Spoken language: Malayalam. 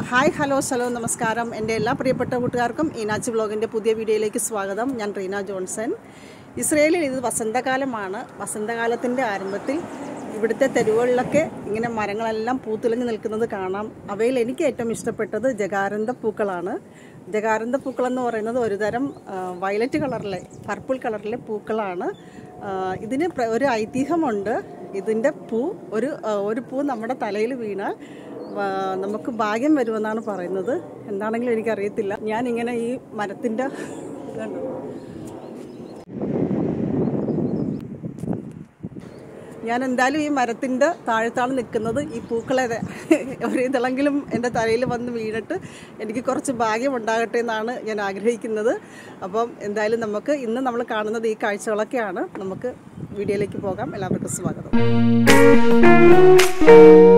ഹായ് ഹലോ ഹലോ നമസ്കാരം എൻ്റെ എല്ലാ പ്രിയപ്പെട്ട കൂട്ടുകാർക്കും ഈനാച്ച് വ്ലോഗിൻ്റെ പുതിയ വീഡിയോയിലേക്ക് സ്വാഗതം ഞാൻ റീന ജോൺസൺ ഇസ്രയേലിൽ ഇത് വസന്തകാലമാണ് വസന്തകാലത്തിൻ്റെ ആരംഭത്തിൽ ഇവിടുത്തെ തെരുവുകളിലൊക്കെ ഇങ്ങനെ മരങ്ങളെല്ലാം പൂത്തുലഞ്ഞു നിൽക്കുന്നത് കാണാം അവയിൽ എനിക്ക് ഏറ്റവും ഇഷ്ടപ്പെട്ടത് ജകാരന്ത പൂക്കളാണ് ജകാരന്ത പൂക്കൾ എന്ന് പറയുന്നത് ഒരുതരം വയലറ്റ് കളറിലെ പർപ്പിൾ കളറിലെ പൂക്കളാണ് ആ, ഇതിന് പ്ര- ഒരു ഐതിഹ്യമുണ്ട് ഇതിൻ്റെ പൂ ഒരു ആ, ഒരു പൂ നമ്മുടെ തലയിൽ വീണാൽ ആ, നമുക്ക് ഭാഗ്യം വരുമെന്നാണ് പറയുന്നത് എന്താണെങ്കിലും എനിക്കറിയത്തില്ല ഞാനിങ്ങനെ ഈ മരത്തിൻ്റെ ഇതുണ്ടോ? ഞാൻ എന്തായാലും ഈ മരത്തിൻ്റെ താഴത്താണ് നിൽക്കുന്നത് ഈ പൂക്കളെ ഒരു ഇതളെങ്കിലും എൻ്റെ തലയിൽ വന്ന് വീണിട്ട് എനിക്ക് കുറച്ച് ഭാഗ്യം ഉണ്ടാകട്ടെ എന്നാണ് ഞാൻ ആഗ്രഹിക്കുന്നത് അപ്പം എന്തായാലും നമുക്ക് ഇന്ന് നമ്മൾ കാണുന്നത് ഈ കാഴ്ചകളൊക്കെയാണ് നമുക്ക് വീഡിയോയിലേക്ക് പോകാം എല്ലാവർക്കും സ്വാഗതം